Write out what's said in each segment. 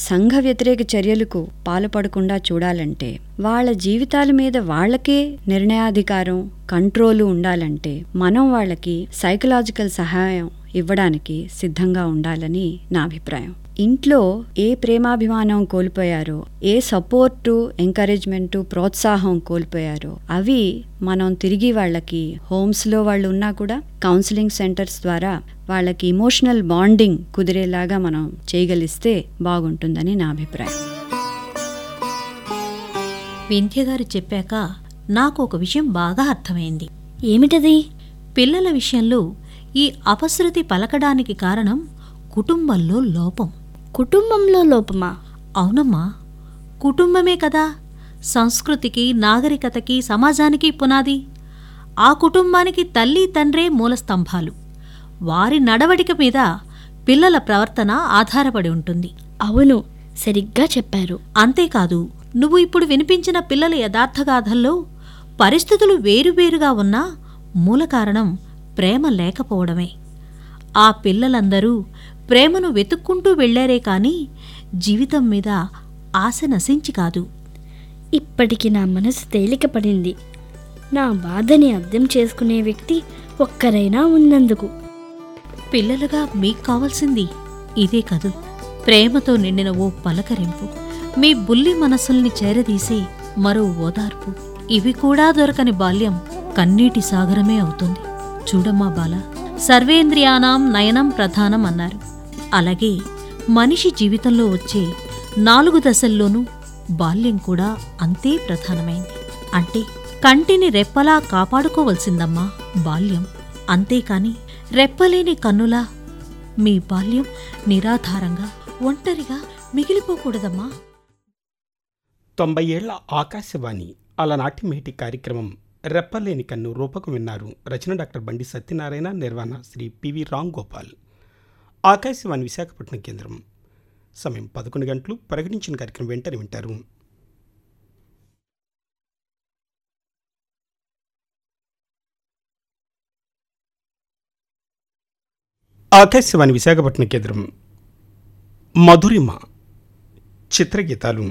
సంఘ వ్యతిరేక చర్యలకు పాల్పడకుండా చూడాలంటే వాళ్ళ జీవితాల మీద వాళ్ళకే నిర్ణయాధికారం కంట్రోలు ఉండాలంటే మనం వాళ్ళకి సైకలాజికల్ సహాయం ఇవ్వడానికి సిద్ధంగా ఉండాలని నా అభిప్రాయం ఇంట్లో ఏ ప్రేమాభిమానం కోల్పోయారో ఏ సపోర్టు ఎంకరేజ్మెంటు ప్రోత్సాహం కోల్పోయారో అవి మనం తిరిగి వాళ్ళకి హోమ్స్లో వాళ్ళు ఉన్నా కూడా కౌన్సిలింగ్ సెంటర్స్ ద్వారా వాళ్ళకి ఇమోషనల్ బాండింగ్ కుదిరేలాగా మనం చేయగలిస్తే బాగుంటుందని నా అభిప్రాయం వింధ్య గారు చెప్పాక నాకు ఒక విషయం బాగా అర్థమైంది ఏమిటది పిల్లల విషయంలో ఈ అపశృతి పలకడానికి కారణం కుటుంబంలో లోపం కుటుంబంలో లోపమా అవునమ్మా కుటుంబమే కదా సంస్కృతికి నాగరికతకి సమాజానికి పునాది ఆ కుటుంబానికి తల్లి తండ్రే మూలస్తంభాలు వారి నడవడిక మీద పిల్లల ప్రవర్తన ఆధారపడి ఉంటుంది అవును సరిగ్గా చెప్పారు అంతేకాదు నువ్వు ఇప్పుడు వినిపించిన పిల్లల యథార్థగాథల్లో పరిస్థితులు వేరువేరుగా ఉన్నా మూల కారణం ప్రేమ లేకపోవడమే ఆ పిల్లలందరూ ప్రేమను వెతుక్కుంటూ వెళ్లారే కాని జీవితం మీద ఆశ నశించి కాదు ఇప్పటికి నా మనసు తేలికపడింది నా బాధని అర్థం చేసుకునే వ్యక్తి ఒక్కరైనా ఉన్నందుకు పిల్లలుగా మీకు కావాల్సింది ఇదే కదూ ప్రేమతో నిండిన ఓ పలకరింపు మీ బుల్లి మనసుల్ని చేరదీసే మరో ఓదార్పు ఇవి కూడా దొరకని బాల్యం కన్నీటి సాగరమే అవుతుంది చూడమ్మా బాల సర్వేంద్రియానాం నయనం ప్రధానం అన్నారు అలాగే మనిషి జీవితంలో వచ్చే నాలుగు దశల్లోనూ బాల్యం కూడా అంతే ప్రధానమైంది అంటే కంటిని రెప్పలా కాపాడుకోవలసిందమ్మా బాల్యం అంతేకాని రెప్పలేని కన్నులా మీ బాల్యం నిరాధారంగా ఒంటరిగా మిగిలిపోకూడదమ్మా తొంభై ఏళ్ల ఆకాశవాణి అలనాటి మేటి కార్యక్రమం రెప్పలేని కన్ను రూపకం విన్నారు రచన డాక్టర్ బండి సత్యనారాయణ నిర్వహణ శ్రీ పివి రామ్ గోపాల్ ఆకాశవాణి విశాఖపట్నం కేంద్రం సమయం పదకొండు గంటలు ప్రకటించిన కార్యక్రమం వెంటనే వింటారు ఆకాశవాణి విశాఖపట్నం కేంద్రం మధురిమ చిత్రగీతాలు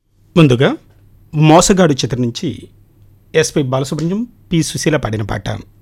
ముందుగా మోసగాడు చిత్రం నుంచి ఎస్పి బాలసుబ్రహ్మణ్యం పి సుశీల పాడిన పాట